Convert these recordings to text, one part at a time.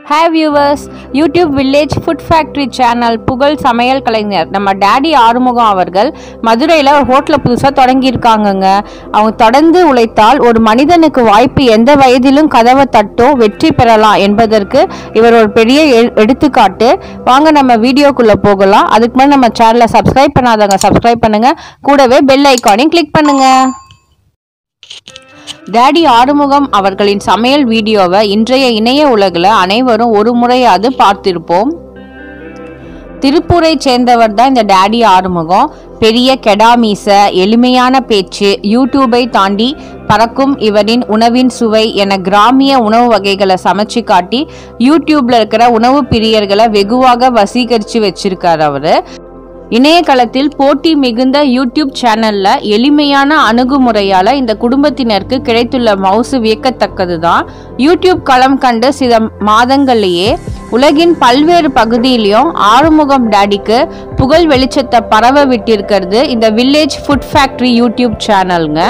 hi viewers YouTube village food factory channel புகழ் சமையல் கலைஞர் நம்ம டேடி ஆறுமுகம் அவர்கள் மதுரையில் ஒரு ஹோட்டலை புதுசாக தொடங்கியிருக்காங்கங்க அவங்க தொடர்ந்து உழைத்தால் ஒரு மனிதனுக்கு வாய்ப்பு எந்த வயதிலும் கதவை தட்டோ வெற்றி பெறலாம் என்பதற்கு இவர் ஒரு பெரிய எ- எடுத்துக்காட்டு வாங்க நம்ம வீடியோக்குள்ளே போகலாம் அதுக்கு முன்னாடி நம்ம சேனலை சப்ஸ்கிரைப் பண்ணாதவங்க சப்ஸ்கிரைப் பண்ணுங்க கூடவே பெல் ஐக்கானையும் கிளிக் பண்ணுங்க டேடி ஆறுமுகம் அவர்களின் சமையல் வீடியோவை இன்றைய இணைய உலகில் அனைவரும் ஒரு முறையாவது பார்த்திருப்போம் திருப்பூரை சேர்ந்தவர் தான் இந்த டேடி ஆறுமுகம் பெரிய கெடாமீச எளிமையான பேச்சு யூடியூபை தாண்டி பறக்கும் இவரின் உணவின் சுவை என கிராமிய உணவு வகைகளை சமைச்சு காட்டி யூடியூப்ல இருக்கிற உணவு பிரியர்களை வெகுவாக வசீகரித்து வச்சிருக்காரு அவரு இணையதளத்தில் போட்டி மிகுந்த யூடியூப் சேனல்ல எளிமையான அணுகுமுறையால இந்த குடும்பத்தினருக்கு கிடைத்துள்ள மவுசு வியக்கத்தக்கதுதான் யூடியூப் களம் கண்டு சில மாதங்கள்லேயே உலகின் பல்வேறு பகுதியிலையும் ஆறுமுகம் டாடிக்கு புகழ் வெளிச்சத்தை பரவ விட்டிருக்கிறது இந்த வில்லேஜ் ஃபுட் ஃபேக்டரி யூடியூப் சேனலுங்க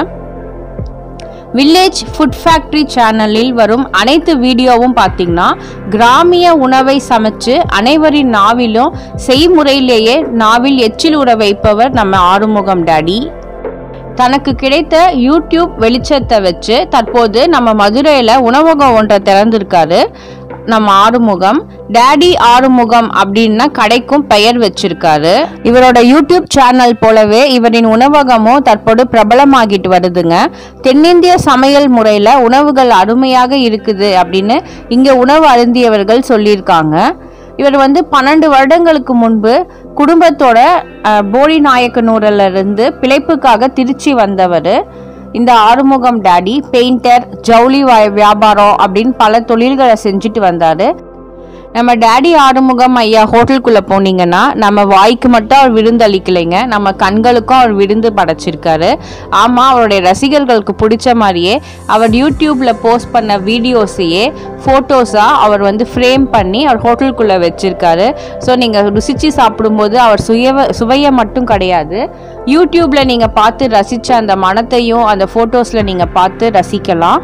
வில்லேஜ் ஃபுட் ஃபேக்டரி சேனலில் வரும் அனைத்து வீடியோவும் பார்த்தீங்கன்னா கிராமிய உணவை சமைச்சு அனைவரின் நாவிலும் செய்முறையிலேயே நாவில் எச்சில் உற வைப்பவர் நம்ம ஆறுமுகம் டாடி தனக்கு கிடைத்த யூடியூப் வெளிச்சத்தை வச்சு தற்போது நம்ம மதுரையில் உணவகம் ஒன்றை திறந்திருக்காரு நம்ம ஆறுமுகம் டேடி ஆறுமுகம் அப்படின்னா கடைக்கும் பெயர் வச்சிருக்காரு இவரோட யூடியூப் சேனல் போலவே இவரின் உணவகமும் தற்போது பிரபலமாகிட்டு வருதுங்க தென்னிந்திய சமையல் முறையில் உணவுகள் அருமையாக இருக்குது அப்படின்னு இங்கே உணவு அருந்தியவர்கள் சொல்லியிருக்காங்க இவர் வந்து பன்னெண்டு வருடங்களுக்கு முன்பு குடும்பத்தோட அஹ், போடி நாயக்கனூரில் இருந்து பிழைப்புக்காக திருச்சி வந்தவர் இந்த ஆறுமுகம் டாடி பெயிண்டர் ஜவுளி வா- வியாபாரம் அப்படின்னு பல தொழில்களை செஞ்சுட்டு வந்தார் நம்ம டேடி ஆறுமுகம் ஐயா ஹோட்டலுக்குள்ளே போனீங்கன்னா நம்ம வாய்க்கு மட்டும் அவர் விருந்து அளிக்கலைங்க நம்ம கண்களுக்கும் அவர் விருந்து படைச்சிருக்காரு ஆமாம் அவருடைய ரசிகர்களுக்கு பிடிச்ச மாதிரியே அவர் யூடியூப்பில் போஸ்ட் பண்ண வீடியோஸையே ஃபோட்டோஸாக அவர் வந்து ஃப்ரேம் பண்ணி அவர் ஹோட்டலுக்குள்ளே வச்சிருக்காரு ஸோ நீங்கள் ருசித்து சாப்பிடும்போது அவர் சுயவ சுவையை மட்டும் கிடையாது யூடியூப்பில் நீங்கள் பார்த்து ரசித்த அந்த மனத்தையும் அந்த ஃபோட்டோஸில் நீங்கள் பார்த்து ரசிக்கலாம்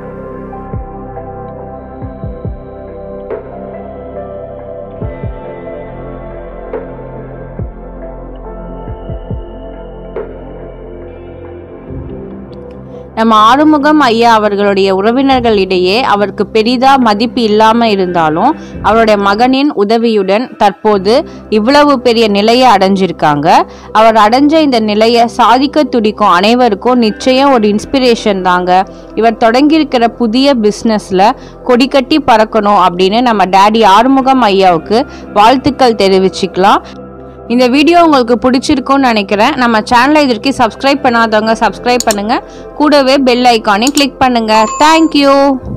நம்ம ஆறுமுகம் ஐயா அவர்களுடைய உறவினர்களிடையே அவருக்கு பெரிதா மதிப்பு இல்லாம இருந்தாலும் அவருடைய மகனின் உதவியுடன் தற்போது இவ்வளவு பெரிய நிலையை அடைஞ்சிருக்காங்க அவர் அடைஞ்ச இந்த நிலையை சாதிக்க துடிக்கும் அனைவருக்கும் நிச்சயம் ஒரு இன்ஸ்பிரேஷன் தாங்க இவர் தொடங்கியிருக்கிற புதிய பிஸ்னஸ்ல கொடிக்கட்டி பறக்கணும் அப்படின்னு நம்ம டேடி ஆறுமுகம் ஐயாவுக்கு வாழ்த்துக்கள் தெரிவிச்சுக்கலாம் இந்த வீடியோ உங்களுக்கு பிடிச்சிருக்கும்னு நினைக்கிறேன் நம்ம சேனலை இது வரைக்கும் சப்ஸ்கிரைப் பண்ணாதவங்க சப்ஸ்கிரைப் பண்ணுங்க கூடவே பெல் ஐக்கானையும் கிளிக் பண்ணுங்க தேங்க்யூ